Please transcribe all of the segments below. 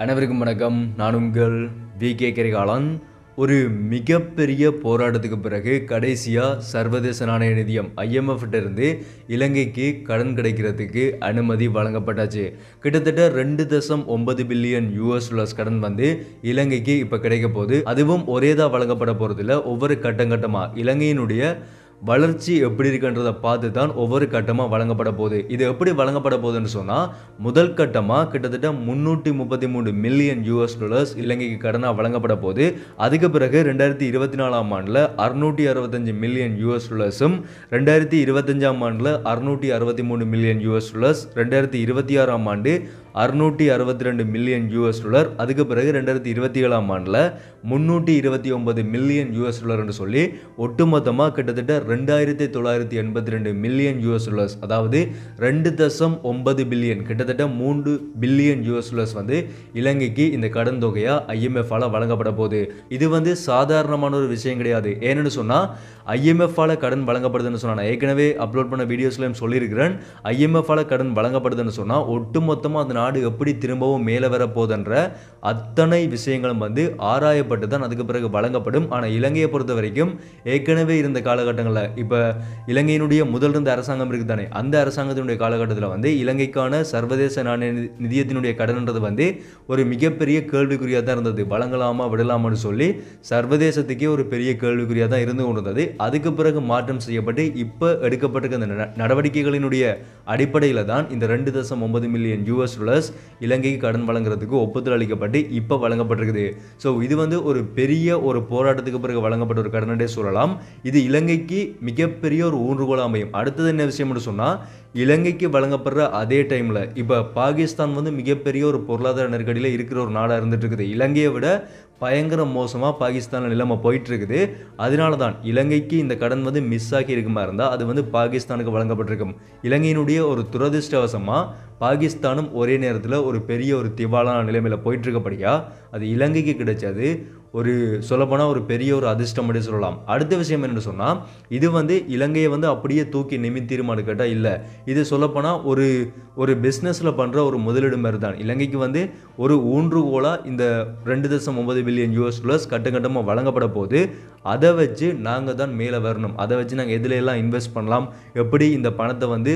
அனைவருக்கும் வணக்கம் நான் உங்கள் வி கே கரிகாலன் ஒரு மிகப்பெரிய போராட்டத்துக்கு பிறகு கடைசியாக சர்வதேச நாணய நிதியம் IMF ட்ட இருந்து இலங்கைக்கு கடன் கிடைக்கிறதுக்கு அனுமதி வழங்கப்பட்டாச்சு கிட்டத்தட்ட ரெண்டு தசம் ஒன்பது பில்லியன் யூஎஸ் டாலர்ஸ் கடன் வந்து இலங்கைக்கு இப்போ கிடைக்க போகுது அதுவும் ஒரேதான் வழங்கப்பட போகிறதில்ல ஒவ்வொரு கட்டம் கட்டமாக இலங்கையினுடைய வளர்ச்சி எப்படி இருக்குன்றதை பார்த்து தான் ஒவ்வொரு கட்டமாக வழங்கப்பட போகுது இது எப்படி வழங்கப்பட போகுதுன்னு சொன்னால் முதல் கட்டமாக கிட்டத்தட்ட முந்நூற்றி முப்பத்தி மூணு மில்லியன் யூஎஸ் டாலர்ஸ் இலங்கைக்கு கடனாக வழங்கப்பட போகுது அதுக்கு பிறகு ரெண்டாயிரத்தி இருபத்தி நாலாம் ஆண்டில் அறுநூற்றி அறுபத்தஞ்சு மில்லியன் யூஎஸ் டாலர்ஸும் ரெண்டாயிரத்தி இருபத்தஞ்சாம் ஆண்டில் அறுநூற்றி அறுபத்தி மூணு மில்லியன் யூஎஸ் டாலர்ஸ் ரெண்டாயிரத்தி இருபத்தி ஆறாம் ஆண்டு அறுநூற்றி அறுபத்தி ரெண்டு மில்லியன் யூஎஸ் டாலர் அதுக்கு பிறகு ரெண்டாயிரத்தி இருபத்தி ஏழாம் ஆண்டில் முந்நூற்றி இருபத்தி ஒன்பது மில்லியன் யூஎஸ் டாலர்னு சொல்லி ஒட்டுமொத்தமாக கிட்டத்தட்ட ரெண்டாயிரத்தி தொள்ளாயிரத்தி எண்பத்தி ரெண்டு மில்லியன் யூஎஸ் டாலர்ஸ் அதாவது ரெண்டு தசம் ஒன்பது பில்லியன் கிட்டத்தட்ட மூன்று பில்லியன் யூஎஸ் டாலர்ஸ் வந்து இலங்கைக்கு இந்த கடன் தொகையாக ஐஎம்எஃபால் வழங்கப்பட போகுது இது வந்து சாதாரணமான ஒரு விஷயம் கிடையாது ஏன்னு சொன்னால் ஐஎம்எஃபால் கடன் வழங்கப்படுதுன்னு சொன்னால் நான் ஏற்கனவே அப்லோட் பண்ண வீடியோஸ்லையும் சொல்லியிருக்கிறேன் ஐஎம்எஃபால் கடன் வழங்கப்படுதுன்னு சொன்னால் ஒட்டுமொத்தமாக அந்த நாடு எப்படி திரும்பவும் மேலே வரப்போகுதுன்ற அத்தனை விஷயங்களும் வந்து ஆராயப்பட்டு தான் அதுக்கு பிறகு வழங்கப்படும் ஆனால் இலங்கையை பொறுத்த வரைக்கும் ஏற்கனவே இருந்த காலகட்டங்களில் இப்போ இலங்கையினுடைய முதல் இருந்த அரசாங்கம் இருக்குது தானே அந்த அரசாங்கத்தினுடைய காலகட்டத்தில் வந்து இலங்கைக்கான சர்வதேச நாணய நிதி- நிதியத்தினுடைய கடன்ன்றது வந்து ஒரு மிகப்பெரிய கேள்விக்குறியாக தான் இருந்தது வழங்கலாமா விடலாமான்னு சொல்லி சர்வதேசத்துக்கே ஒரு பெரிய கேள்விக்குறியாக தான் இருந்து கொண்டிருந்தது அதுக்கு பிறகு மாற்றம் செய்யப்பட்டு இப்போ எடுக்கப்பட்டிருக்க அந்த நட- நடவடிக்கைகளினுடைய அடிப்படையில் தான் இந்த ரெண்டு தசம் ஒன்பது மில்லியன் யூஎஸ் டாலர்ஸ் இலங்கைக்கு கடன் வழங்குறதுக்கு ஒப்புதல் அளிக்கப்பட்டு இப்போ வழங்கப்பட்டிருக்குது ஸோ இது வந்து ஒரு பெரிய ஒரு போராட்டத்துக்கு பிறகு வழங்கப்பட்ட ஒரு கடனே சொல்லலாம் இது இலங்கைக்கு மிகப்பெரிய ஒரு ஊன்றுகோல் அமையும் அடுத்தது என்ன விஷயம்னு சொன்னால் இலங்கைக்கு வழங்கப்படுற அதே டைமில் இப்போ பாகிஸ்தான் வந்து மிகப்பெரிய ஒரு பொருளாதார நெருக்கடியில் இருக்கிற ஒரு நாடாக இருந்துட்டு இருக்குது இலங்கையை விட பயங்கர மோசமாக பாகிஸ்தானில் நிலைமை போயிட்டு இருக்குது அதனால தான் இலங்கைக்கு இந்த கடன் வந்து மிஸ் ஆகி இருக்குமா இருந்தால் அது வந்து பாகிஸ்தானுக்கு வழங்கப்பட்டிருக்கும் இலங்கையினுடைய ஒரு துரதிர்ஷ்டவசமாக பாகிஸ்தானும் ஒரே நேரத்தில் ஒரு பெரிய ஒரு திவாலான நிலைமையில் போயிட்டு இருக்கப்படியா அது இலங்கைக்கு கிடைச்சது ஒரு சொல்லப்போனால் ஒரு பெரிய ஒரு அதிர்ஷ்டம் அப்படி சொல்லலாம் அடுத்த விஷயம் என்னன்னு சொன்னால் இது வந்து இலங்கையை வந்து அப்படியே தூக்கி நிமித்திருமான்னு கேட்டால் இல்லை இது சொல்லப்போனால் ஒரு ஒரு பிஸ்னஸில் பண்ணுற ஒரு முதலீடு மாதிரி தான் இலங்கைக்கு வந்து ஒரு ஊன்றுகோலாக இந்த ரெண்டு தசம் ஒன்பது பில்லியன் யூஎஸ் டாலர்ஸ் கட்டம் கட்டமாக வழங்கப்பட போது அதை வச்சு நாங்கள் தான் மேலே வரணும் அதை வச்சு நாங்கள் எதுல எல்லாம் இன்வெஸ்ட் பண்ணலாம் எப்படி இந்த பணத்தை வந்து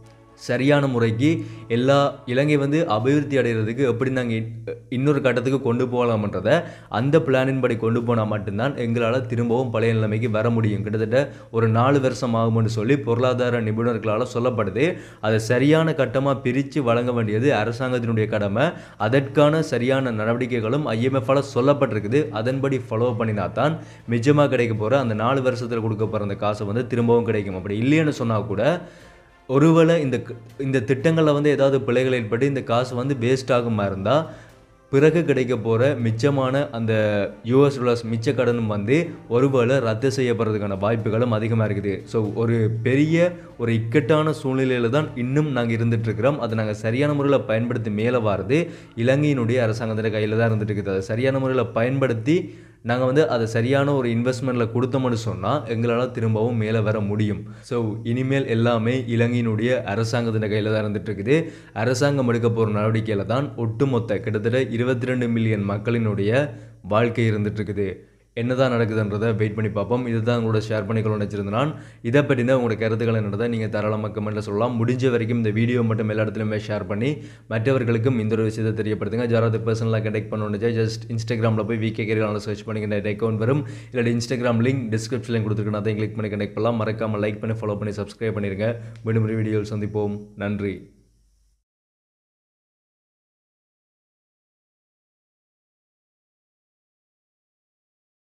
சரியான முறைக்கு எல்லா இலங்கை வந்து அபிவிருத்தி அடைகிறதுக்கு எப்படி நாங்கள் இன்னொரு கட்டத்துக்கு கொண்டு போகலாம்ன்றத அந்த பிளானின் படி கொண்டு போனால் மட்டும்தான் எங்களால் திரும்பவும் பழைய நிலைமைக்கு வர முடியும் கிட்டத்தட்ட ஒரு நாலு வருஷம் ஆகும்னு சொல்லி பொருளாதார நிபுணர்களால் சொல்லப்படுது அதை சரியான கட்டமாக பிரித்து வழங்க வேண்டியது அரசாங்கத்தினுடைய கடமை அதற்கான சரியான நடவடிக்கைகளும் ஐஎம்எஃபால் சொல்லப்பட்டிருக்குது அதன்படி ஃபாலோ பண்ணினா தான் மிச்சமாக கிடைக்க போகிற அந்த நாலு வருஷத்தில் கொடுக்க போகிற அந்த காசை வந்து திரும்பவும் கிடைக்கும் அப்படி இல்லைன்னு சொன்னால் கூட ஒருவேளை இந்த க- இந்த திட்டங்களில் வந்து ஏதாவது பிழைகள் ஏற்பட்டு இந்த காசு வந்து வேஸ்ட் ஆகுமா இருந்தால் பிறகு கிடைக்க போகிற மிச்சமான அந்த யூஎஸ் டாலர்ஸ் மிச்ச கடனும் வந்து ஒருவேளை ரத்து செய்யப்படுறதுக்கான வாய்ப்புகளும் அதிகமாக இருக்குது ஸோ ஒரு பெரிய ஒரு இக்கட்டான சூழ்நிலையில் தான் இன்னும் நாங்கள் இருந்துட்டு இருக்கிறோம் அதை நாங்கள் சரியான முறையில் பயன்படுத்தி மேலே வாரது இலங்கையினுடைய அரசாங்கத்தின் கையில் தான் இருந்துட்டு இருக்குது அதை சரியான முறையில் பயன்படுத்தி நாங்கள் வந்து அதை சரியான ஒரு இன்வெஸ்ட்மெண்ட்டில் கொடுத்தோம்னு சொன்னால் எங்களால் திரும்பவும் மேலே வர முடியும் ஸோ இனிமேல் எல்லாமே இலங்கையினுடைய அரசாங்கத்தின் கையில் தான் இருந்துட்டு இருக்குது அரசாங்கம் எடுக்க போகிற நடவடிக்கையில் தான் ஒட்டுமொத்த கிட்டத்தட்ட இருபத்தி ரெண்டு மில்லியன் மக்களினுடைய வாழ்க்கை இருந்துட்டு இருக்குது என்னதான் நடக்குதுன்றதை வெயிட் பண்ணி பார்ப்போம் இதுதான் உங்களோட ஷேர் பண்ணிக்கணும்னு நினச்சிருந்தேன் நான் இதை பற்றின உங்களோட கருத்துக்கள் என்னதை நீங்கள் தாராளமாக கமெண்ட்டில் சொல்லலாம் முடிஞ்ச வரைக்கும் இந்த வீடியோ மட்டும் எல்லா இடத்துலையுமே ஷேர் பண்ணி மற்றவர்களுக்கும் இந்த ஒரு விஷயத்தை தெரியப்படுத்துங்க யாராவது பர்சனலாக கனெக்ட் பண்ணணுன்னு ஜஸ்ட் இன்ஸ்டாகிராமில் போய் விகே கேரியால் சர்ச் பண்ணி இந்த அக்கௌண்ட் வரும் இல்லாட்டி இன்ஸ்டாகிராம் லிங்க் டிஸ்கிரிப்ஷனில் கொடுத்துருக்கேன் அதை கிளிக் பண்ணி கனெக்ட் பண்ணலாம் மறக்காமல் லைக் பண்ணி ஃபாலோ பண்ணி சப்ஸ்கிரைப் பண்ணிடுங்க மீண்டும் ஒரு வீடியோவில் சந்திப்போம் நன்றி